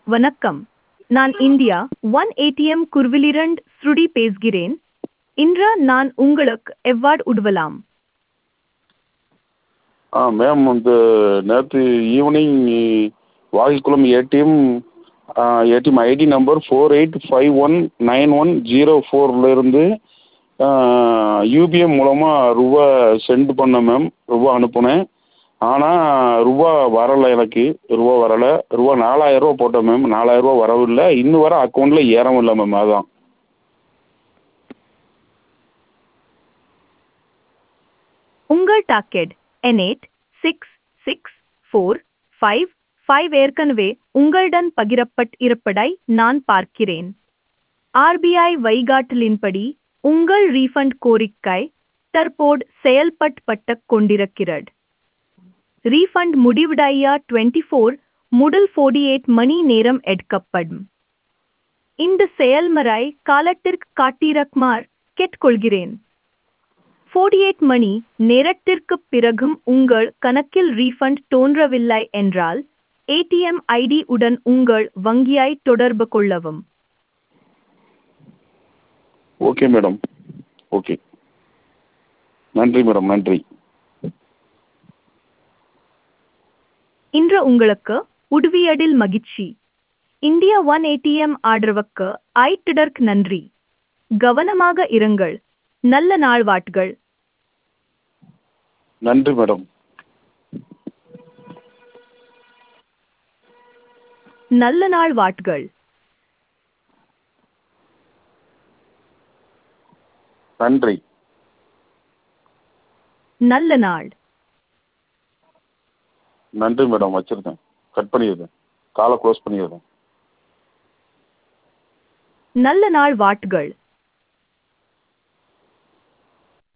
வணக்கம் நான் India one ATM குர்விலிரண்ட் ஸ்ருடி பேசுகிறேன் இன்று நான் உங்களுக்கு எவ்வாறு உதவலாம் ஆ மேம் வந்து நேற்று evening Vagaikulam ATM ATM ID number four eight five one nine one zero ஃபோர்லேருந்து யூபிஐ மூலமாக ரூபா சென்ட் பண்ணேன் மேம் ரூபா அனுப்பினேன் ஆனால் ரூபா வரலை எனக்கு ரூபா வரலை ரூபா நாலாயிரரூவா போட்டேன் மேம் நாலாயிரரூவா வரவில்லை இன்னும் வரை அக்கௌண்ட்டில் ஏறவும் இல்லை மேம் அதான் உங்கள் docket N eight six six four five five ஏற்கனவே உங்களுடன் பகிரப்பட் இருப்பதை நான் பார்க்கிறேன் ஆர்பிஐ வழிகாட்டலின்படி உங்கள் ரீஃபண்ட் கோரிக்கை தற்போது செயல்பட்டு கொண்டிருக்கிறது ரீஃபண்ட் முடிவடைய டுவெண்ட்டி ஃபோர் முதல் ஃபோர்டி எயிட் மணி நேரம் எடுக்கப்படும் இந்த செயல்முறை காலத்திற்கு காட்டிரக்குமார் கேட்டுக்கொள்கிறேன் ஃபோர்டி எயிட் மணி நேரத்திற்குப் பிறகும் உங்கள் கணக்கில் ரீஃபண்ட் தோன்றவில்லை என்றால் ஏடிஎம் ஐடி உடன் உங்கள் வங்கியை தொடர்பு கொள்ளவும் ஓகே மேடம் ஓகே நன்றி மேடம் நன்றி இன்று உங்களுக்கு உதவியதில் மகிழ்ச்சி இந்தியா ஒன் ஏடிஎம் ஆதரவுக்கு ஐட்டிடர்க் நன்றி கவனமாக இருங்கள் நல்ல நாள்வாட்கள் நன்றி மேடம் நல்ல நாள் வாட்கள் நன்றி நல்ல நாள் நன்றி மேடம் வச்சுருக்கேன் கட் பண்ணிடுறேன் காலை க்ளோஸ் பண்ணிடுறேன் நல்ல நாள் வாட்கள்